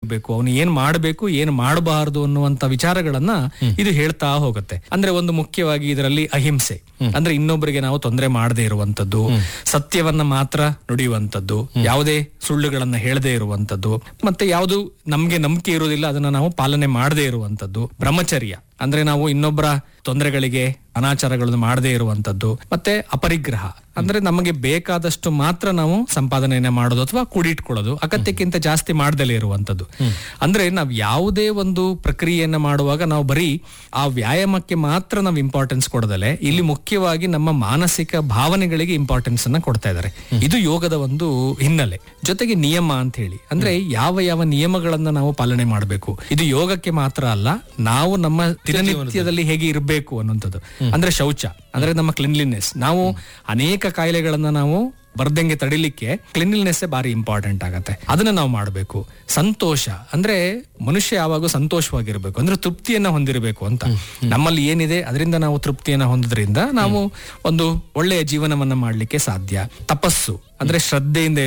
ಬೇಕು ಅವನು ಏನ್ ಮಾಡಬೇಕು ಏನ್ ಮಾಡಬಾರದು ಅನ್ನುವಂತ ವಿಚಾರಗಳನ್ನ ಇದು ಹೇಳ್ತಾ ಹೋಗುತ್ತೆ ಅಂದ್ರೆ ಒಂದು ಮುಖ್ಯವಾಗಿ ಇದರಲ್ಲಿ ಅಹಿಂಸೆ ಅಂದ್ರೆ ಇನ್ನೊಬ್ಬರಿಗೆ ನಾವು ತೊಂದರೆ ಮಾಡದೇ ಇರುವಂತದ್ದು ಸತ್ಯವನ್ನ ಮಾತ್ರ ನುಡಿಯುವಂತದ್ದು ಯಾವುದೇ ಸುಳ್ಳುಗಳನ್ನ ಹೇಳದೇ ಇರುವಂತದ್ದು ಮತ್ತೆ ಯಾವುದು ನಮ್ಗೆ ನಂಬಿಕೆ ಇರುವುದಿಲ್ಲ ಅದನ್ನ ನಾವು ಪಾಲನೆ ಮಾಡದೇ ಇರುವಂತದ್ದು ಬ್ರಹ್ಮಚರ್ಯ ಅಂದ್ರೆ ನಾವು ಇನ್ನೊಬ್ಬರ ತೊಂದರೆಗಳಿಗೆ ಅನಾಚಾರಗಳನ್ನು ಮಾಡದೇ ಇರುವಂತದ್ದು ಮತ್ತೆ ಅಪರಿಗ್ರಹ ಅಂದ್ರೆ ನಮಗೆ ಬೇಕಾದಷ್ಟು ಮಾತ್ರ ನಾವು ಸಂಪಾದನೆಯನ್ನ ಮಾಡೋದು ಅಥವಾ ಕೂಡಿಟ್ಕೊಳ್ಳೋದು ಅಗತ್ಯಕ್ಕಿಂತ ಜಾಸ್ತಿ ಮಾಡ್ದಲೇ ಇರುವಂತದ್ದು ಅಂದ್ರೆ ನಾವು ಯಾವುದೇ ಒಂದು ಪ್ರಕ್ರಿಯೆಯನ್ನ ಮಾಡುವಾಗ ನಾವು ಬರೀ ಆ ವ್ಯಾಯಾಮಕ್ಕೆ ಮಾತ್ರ ನಾವು ಇಂಪಾರ್ಟೆನ್ಸ್ ಕೊಡದಲೆ ಇಲ್ಲಿ ಮುಖ್ಯವಾಗಿ ನಮ್ಮ ಮಾನಸಿಕ ಭಾವನೆಗಳಿಗೆ ಇಂಪಾರ್ಟೆನ್ಸ್ ಅನ್ನ ಕೊಡ್ತಾ ಇದ್ದಾರೆ ಇದು ಯೋಗದ ಒಂದು ಹಿನ್ನೆಲೆ ಜೊತೆಗೆ ನಿಯಮ ಅಂತ ಹೇಳಿ ಅಂದ್ರೆ ಯಾವ ಯಾವ ನಿಯಮಗಳನ್ನ ನಾವು ಪಾಲನೆ ಮಾಡಬೇಕು ಇದು ಯೋಗಕ್ಕೆ ಮಾತ್ರ ಅಲ್ಲ ನಾವು ನಮ್ಮ ದಿನನಿತ್ಯದಲ್ಲಿ ಹೇಗೆ ಇರಬೇಕು ಅನ್ನುವಂಥದ್ದು ಅಂದ್ರೆ ಶೌಚ ಅಂದ್ರೆ ನಮ್ಮ ಕ್ಲಿನ್ಲಿನೆಸ್ ನಾವು ಅನೇಕ ಕಾಯಿಲೆಗಳನ್ನ ನಾವು ಬರ್ದಂಗೆ ತಡಿಲಿಕ್ಕೆ ಕ್ಲಿನ್ಲಿನೆಸ್ ಬಾರಿ ಇಂಪಾರ್ಟೆಂಟ್ ಆಗತ್ತೆ ಅದನ್ನ ನಾವು ಮಾಡಬೇಕು ಸಂತೋಷ ಅಂದ್ರೆ ಮನುಷ್ಯ ಯಾವಾಗ ಸಂತೋಷವಾಗಿರ್ಬೇಕು ಅಂದ್ರೆ ತೃಪ್ತಿಯನ್ನ ಹೊಂದಿರಬೇಕು ಅಂತ ನಮ್ಮಲ್ಲಿ ಏನಿದೆ ಅದರಿಂದ ನಾವು ತೃಪ್ತಿಯನ್ನ ಹೊಂದೋದ್ರಿಂದ ನಾವು ಒಂದು ಒಳ್ಳೆಯ ಜೀವನವನ್ನ ಮಾಡ್ಲಿಕ್ಕೆ ಸಾಧ್ಯ ತಪಸ್ಸು ಅಂದ್ರೆ ಶ್ರದ್ಧೆಯಿಂದ